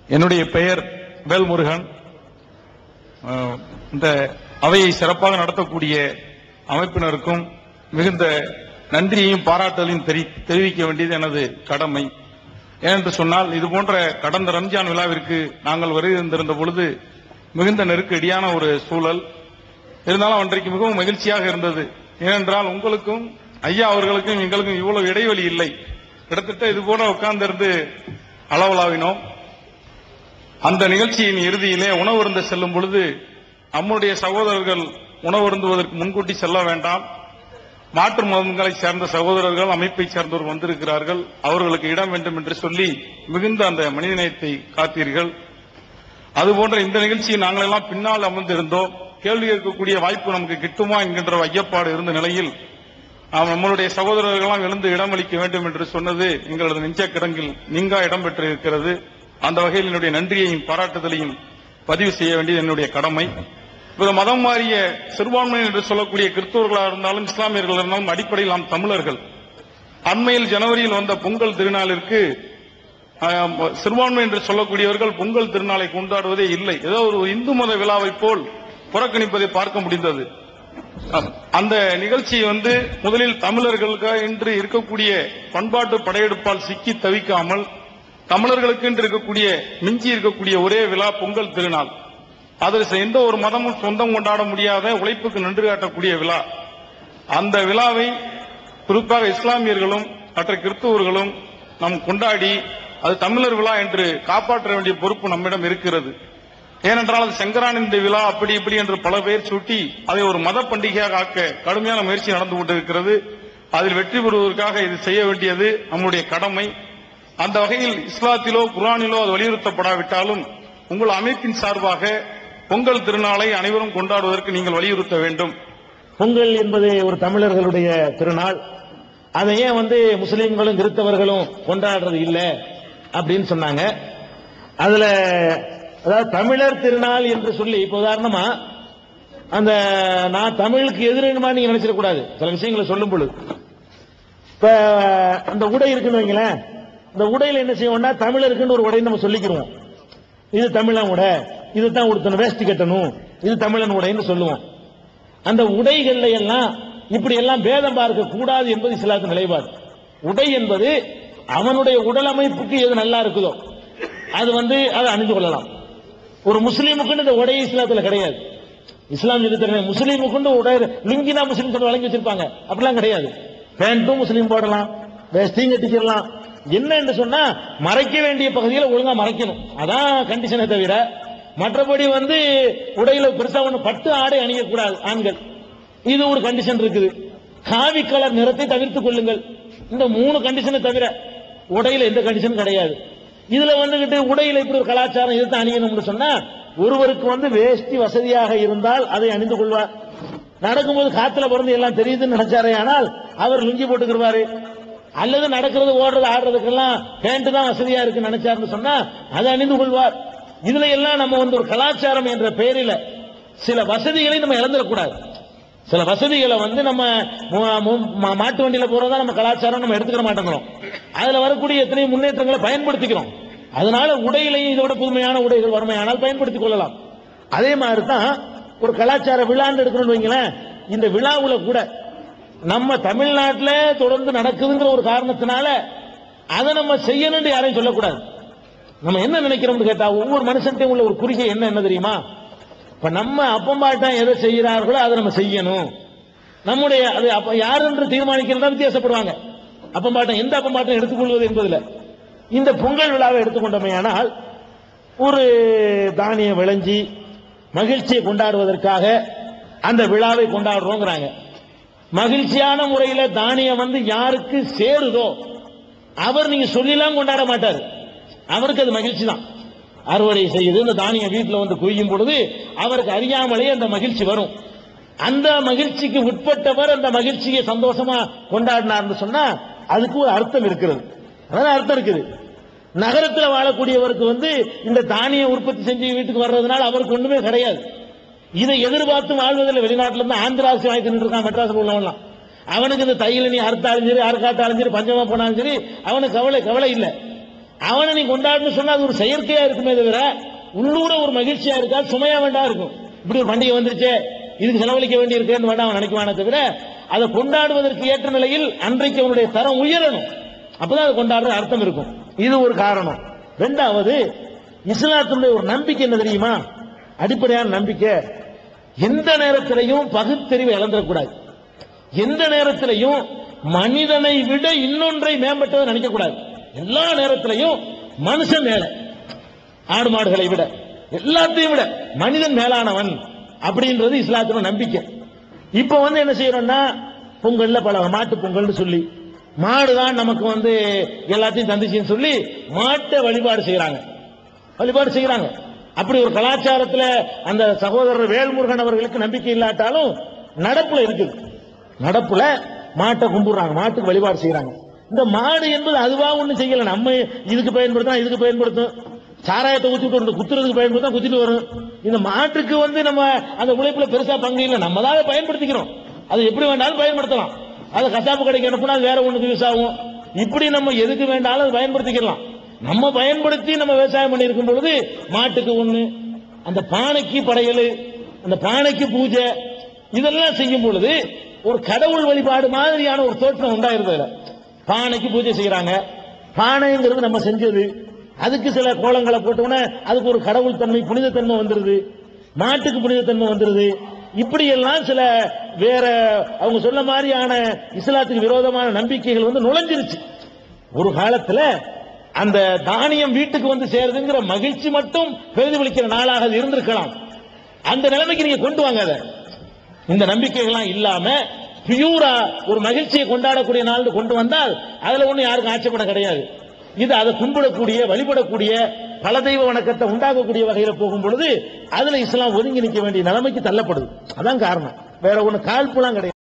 என்னுடைய பெயர் வேல்முருகன் அஹ், இந்த அவையை சிறப்பாக நடத்தக்கூடிய அமைப்பினருக்கும் மிகுந்த நன்றியையும் பாராட்டலையும் தெரி- தெரிவிக்க வேண்டியது எனது கடமை ஏனென்று சொன்னால் இது போன்ற கடந்த ரம்ஜான் விழாவிற்கு நாங்கள் வருகின்றிருந்த பொழுது மிகுந்த நெருக்கடியான ஒரு சூழல் இருந்தாலும் அன்றைக்கு மிகவும் மகிழ்ச்சியாக இருந்தது ஏனென்றால் உங்களுக்கும் ஐயா அவர்களுக்கும் எங்களுக்கும் இவ்வளவு இடைவெளி இல்லை கிட்டத்தட்ட இது போல உட்கார்ந்திருந்து அளவலாவினோம் அந்த நிகழ்ச்சியின் இறுதியிலே உணவருந்த செல்லும் பொழுது நம்முடைய சகோதரர்கள் உணவருந்துவதற்கு முன்கூட்டி செல்ல வேண்டாம் மாற்று மதங்களை சேர்ந்த சகோதரர்கள் அமைப்பை சேர்ந்தவர் வந்திருக்கிறார்கள் அவர்களுக்கு இடம் வேண்டும் என்று சொல்லி மிகுந்த அந்த மனிதநேயத்தை காத்தீர்கள் அதுபோன்ற இந்த நிகழ்ச்சியை நாங்கள் எல்லாம் பின்னால் அமர்ந்திருந்தோம் கேள்வி கேட்கக்கூடிய வாய்ப்பு நமக்கு கிட்டுமா என்கின்ற ஐயப்பாடு இருந்த நிலையில் நாம் நம்மளுடைய சகோதரர்களெல்லாம் எழுந்து இடமளிக்க வேண்டும் என்று சொன்னது எங்களது நெஞ்ச கிடங்கில் நீங்கா இடம் பெற்றிருக்கிறது அந்த வகையில் என்னுடைய நன்றியையும் பாராட்டுதலையும் பதிவு செய்ய வேண்டியது என்னுடைய கடமை இப்ப மதம் மாறிய சிறுபான்மை என்று சொல்லக்கூடிய கிறிஸ்தவர்களாக இருந்தாலும் இஸ்லாமியர்கள் இருந்தாலும் அடிப்படையில் நாம் தமிழர்கள் அண்மையில் ஜனவரியில் வந்த பொங்கல் திருநாளிற்கு ஆம், சிறுபான்மை என்று சொல்லக்கூடியவர்கள் பொங்கல் திருநாளை கொண்டாடுவதே இல்லை ஏதோ ஒரு இந்து மத விழாவைப் போல் புறக்கணிப்பதை பார்க்க முடிந்தது அம், அந்த நிகழ்ச்சி வந்து முதலில் தமிழர்களுக்கு என்று இருக்கக்கூடிய பண்பாட்டு படையெடுப்பால் சிக்கி தவிக்காமல் தமிழர்களுக்கு என்று இருக்கக்கூடிய மிஞ்சி இருக்கக்கூடிய ஒரே விழா பொங்கல் திருநாள் அதில் எந்த ஒரு மதமும் சொந்தம் கொண்டாட முடியாத உழைப்புக்கு நன்றி காட்டக்கூடிய விழா அந்த விழாவை குறிப்பாக இஸ்லாமியர்களும் மற்ற கிறிஸ்தவர்களும் நாம் கொண்டாடி அது தமிழர் விழா என்று காப்பாற்ற வேண்டிய பொறுப்பு நம்மிடம் இருக்கிறது ஏனென்றால் அது சங்கரானந்த விழா அப்படி இப்படி என்று பல பேர் சுட்டி அதை ஒரு மத பண்டிகையாக ஆக்க கடுமையான முயற்சி நடந்து கொண்டிருக்கிறது அதில் வெற்றி பெறுவதற்காக இது செய்ய வேண்டியது நம்முடைய கடமை அந்த வகையில் இஸ்லாத்திலோ குர்ஆனிலோ அது வலியுறுத்தப்படாவிட்டாலும் உங்கள் அமைப்பின் சார்பாக பொங்கல் திருநாளை அனைவரும் கொண்டாடுவதற்கு நீங்கள் வலியுறுத்த வேண்டும் பொங்கல் என்பது ஒரு தமிழர்களுடைய திருநாள் அதை ஏன் வந்து முஸ்லீம்களும் கிறிஸ்தவர்களும் கொண்டாடுறது இல்ல அப்படின்னு சொன்னாங்க அதுல அதாவது தமிழர் திருநாள் என்று சொல்லி இப்ப உதாரணமா அந்த நான் தமிழுக்கு எதிரினுமா நீங்க நினைச்சிடக்கூடாது சில விஷயங்களை சொல்லும் பொழுது இப்ப அந்த உடை இருக்குன்னு வைங்களேன் இந்த உடையில என்ன செய்வோம்னா தமிழருக்குன்னு ஒரு உடை நம்ம சொல்லிக்கிறோம் இது தமிழன் உடை இதுதான் உடுத்தணும் வேஷ்டி கட்டணும் இது தமிழன் உடைன்னு சொல்லுவோம் அந்த உடைகள்ல எல்லாம் இப்படி எல்லாம் பேதம் பார்க்க கூடாது என்பது இஸ்லாத்தின் நிலைப்பாடு உடை என்பது அவனுடைய உடல் அமைப்புக்கு எது நல்லா இருக்குதோ அது வந்து அதை அணிந்து கொள்ளலாம் ஒரு முஸ்லீமுக்குன்னு இந்த உடை இஸ்லாத்துல கிடையாது இஸ்லாம் சொல்லி தர முஸ்லீமுக்குன்னு உடை லுங்கி தான் முஸ்லீம் சொல்லி வழங்கி வச்சிருப்பாங்க அப்படிலாம் கிடையாது பேண்ட்டும் முஸ்லீம் போடலாம் வேஷ்டியும் கட்டிக்கிடலாம் என்ன என்று சொன்னா மறைக்க வேண்டிய பகுதியில ஒழுங்கா மறைக்கணும் அதான் கண்டிஷனை தவிர மற்றபடி வந்து உடையில பெருசா ஒண்ணு பட்டு ஆடை அணியக்கூடாது ஆண்கள் இது ஒரு கண்டிஷன் இருக்குது காவி கலர் நிறத்தை தவிர்த்துக் கொள்ளுங்கள் இந்த மூணு கண்டிஷனை தவிர உடையில எந்த கண்டிஷன் கிடையாது இதுல வந்துகிட்டு உடையில இப்படி ஒரு கலாச்சாரம் இதுதான் அணியணும்னு சொன்னா ஒருவருக்கு வந்து வேஷ்டி வசதியாக இருந்தால் அதை அணிந்து கொள்வார் நடக்கும்போது காத்துல பிறந்து எல்லாம் தெரியுதுன்னு நினைச்சாரே ஆனால் அவர் லுங்கி போட்டுக்கிடுவாரு அல்லது நடக்கிறது ஓடுறது ஆடுறதுக்கெல்லாம் பேண்ட் தான் வசதியா இருக்குன்னு நினைச்சாருன்னு சொன்னா அதை அணிந்து கொள்வார் இதுல எல்லாம் நம்ம வந்து ஒரு கலாச்சாரம் என்ற பெயரில சில வசதிகளை நம்ம இழந்துடக்கூடாது சில வசதிகளை வந்து நம்ம மு- மு- மா- மாட்டு வண்டியில போறதா நம்ம கலாச்சாரம் நம்ம எடுத்துக்கிற மாட்டேங்கிறோம் அதுல வரக்கூடிய எத்தனை முன்னேற்றங்களை பயன்படுத்திக்கிறோம் அதனால உடையிலையும் இதோட புதுமையான உடைகள் வறுமையானால் பயன்படுத்திக் கொள்ளலாம் அதே மாதிரி தான் ஒரு கலாச்சார விழான்னு எடுக்கணும்னு வைங்களேன் இந்த விழாவுல கூட நம்ம தமிழ்நாட்டில் தொடர்ந்து நடக்குதுங்கிற ஒரு காரணத்தினால அதை நம்ம செய்யணும்னு யாரையும் சொல்லக்கூடாது நம்ம என்ன நினைக்கிறோம்னு கேட்டா ஒவ்வொரு மனுஷன்ட்டையும் உள்ள ஒரு குறிகை என்ன என்ன தெரியுமா இப்ப நம்ம அப்பம்பாட்டம் எதை செய்கிறார்களோ அதை நம்ம செய்யணும் நம்முடைய அது அப்ப யார் என்று தீர்மானிக்கிறதா வித்தியாசப்படுவாங்க அப்பம்பாட்டம் எந்த அப்பம்பாட்டம் எடுத்துக்கொள்வது என்பதில் இந்த பொங்கல் விழாவை எடுத்துக்கொண்டமையானால் ஒரு தானியம் விளைஞ்சி மகிழ்ச்சியை கொண்டாடுவதற்காக அந்த விழாவை கொண்டாடுறோங்கிறாங்க மகிழ்ச்சியான முறையில தானியம் வந்து யாருக்கு சேருதோ அவர் நீங்க சொல்லிலாம் கொண்டாட மாட்டார் அவருக்கு அது மகிழ்ச்சி தான் அறுவடை செய்யுது இந்த தானியம் வீட்டில் வந்து குவியும் பொழுது அவருக்கு அறியாமலே அந்த மகிழ்ச்சி வரும் அந்த மகிழ்ச்சிக்கு உட்பட்டவர் அந்த மகிழ்ச்சியை சந்தோஷமா கொண்டாடினார்னு சொன்னா அதுக்கு ஒரு அர்த்தம் இருக்கிறது அதான் அர்த்தம் இருக்குது நகரத்துல வாழக்கூடியவருக்கு வந்து இந்த தானியம் உற்பத்தி செஞ்சு வீட்டுக்கு வர்றதுனால அவருக்கு ஒண்ணுமே கிடையாது இதை எதிர்பார்த்து வாழ்வதில் வெளிநாட்டுல இருந்து ஆந்திராசி வாங்கி தின்னுட்டு இருக்கான் மெட்ராஸ்ல உள்ளவன்லாம் அவனுக்கு இந்த தையில நீ அறுத்தாலும் சரி அறுக்காத்தாலும் சரி பஞ்சமா போனாலும் சரி அவனுக்கு கவலை கவலை இல்லை அவனை நீ கொண்டாடணும்னு சொன்னா அது ஒரு செயற்கையா இருக்குமே தவிர உள்ளூர ஒரு மகிழ்ச்சியா இருக்கா சுமையா வேண்டாம் இருக்கும் இப்படி ஒரு பண்டிகை வந்துருச்சே இதுக்கு செலவழிக்க வேண்டி இருக்கேன்னு வேண்டாம் அவன் நினைக்குவானே தவிர அதை கொண்டாடுவதற்கு ஏற்ற நிலையில் அன்றைக்கு அவனுடைய தரம் உயரணும் அப்பதான் அதை கொண்டாடுற அர்த்தம் இருக்கும் இது ஒரு காரணம் ரெண்டாவது இஸ்லாத்தினுடைய ஒரு நம்பிக்கை என்ன தெரியுமா அடிப்படையான நம்பிக்கை எந்த நேரத்திலையும் பகுத்தறிவை இழந்துடக்கூடாது எந்த நேரத்திலையும் மனிதனை விட இன்னொன்றை மேம்பட்டதை நினைக்க கூடாது எல்லா நேரத்திலையும் மனுஷன் மேல ஆடு மாடுகளை விட எல்லாத்தையும் விட மனிதன் மேலானவன் அப்படின்றது இஸ்லாத்தின நம்பிக்கை இப்ப வந்து என்ன செய்யறோம்னா பொங்கல்ல பல மாட்டு பொங்கல்னு சொல்லி மாடுதான் நமக்கு வந்து எல்லாத்தையும் தந்துச்சுன்னு சொல்லி மாட்டை வழிபாடு செய்யறாங்க வழிபாடு செய்யறாங்க அப்படி ஒரு கலாச்சாரத்துல அந்த சகோதரர் வேல்முருகன் அவர்களுக்கு நம்பிக்கை இல்லாட்டாலும் நடப்புல இருக்குது நடப்புல மாட்டை கும்பிடுறாங்க மாட்டுக்கு வழிபாடு செய்யறாங்க இந்த மாடு என்பது அதுவா ஒண்ணும் செய்யல நம்ம இதுக்கு பயன்படுத்தலாம் இதுக்கு பயன்படுத்தும் சாராயத்தை ஊத்திட்டு வந்து குத்துறதுக்கு பயன்படுத்தா குத்திட்டு வரும் இந்த மாட்டுக்கு வந்து நம்ம அந்த உழைப்புல பெருசா பங்கு இல்லை நம்ம தான் அதை பயன்படுத்திக்கிறோம் அது எப்படி வேண்டாலும் பயன்படுத்தலாம் அது கசாப்பு கடைக்கு அனுப்புனா அது வேற ஒண்ணுக்கு யூஸ் ஆகும் இப்படி நம்ம எதுக்கு வேண்டாலும் அதை பயன்படுத்திக்கலாம் நம்ம பயன்படுத்தி நம்ம விவசாயம் பண்ணியிருக்கும் பொழுது மாட்டுக்கு ஒண்ணு அந்த பானைக்கு படையல் அந்த பானைக்கு பூஜை இதெல்லாம் செய்யும் பொழுது ஒரு கடவுள் வழிபாடு மாதிரியான ஒரு தோற்றம் உண்டாயிருது அதுல. பானைக்கு பூஜை செய்யறாங்க பானைங்கிறது நம்ம செஞ்சது அதுக்கு சில கோலங்களை போட்டோம்னா அதுக்கு ஒரு கடவுள் தன்மை புனிதத்தன்மை வந்துருது மாட்டுக்கு புனிதத்தன்மை வந்துருது இப்படி எல்லாம் சில வேற அவங்க சொன்ன மாதிரியான இஸ்லாத்துக்கு விரோதமான நம்பிக்கைகள் வந்து நுழைஞ்சிருச்சு ஒரு காலத்துல அந்த தானியம் வீட்டுக்கு வந்து சேருதுங்கிற மகிழ்ச்சி மட்டும் பிரதிபலிக்கிற நாளாக அது இருந்திருக்கலாம் அந்த நிலைமைக்கு நீங்க கொண்டு வாங்க அதை இந்த நம்பிக்கைகள்லாம் இல்லாம பியூரா ஒரு மகிழ்ச்சியை கொண்டாடக்கூடிய நாள் கொண்டு வந்தால் அதுல ஒண்ணு யாருக்கும் ஆட்சேபனை கிடையாது இது அதை கும்பிடக்கூடிய வழிபடக்கூடிய பல தெய்வ வணக்கத்தை உண்டாக்கக்கூடிய வகையில போகும் பொழுது அதுல இஸ்லாம் ஒதுங்கி நிற்க வேண்டிய நிலைமைக்கு தள்ளப்படுது அதான் காரணம் வேற ஒண்ணு காழ்ப்புலாம் கிடையாது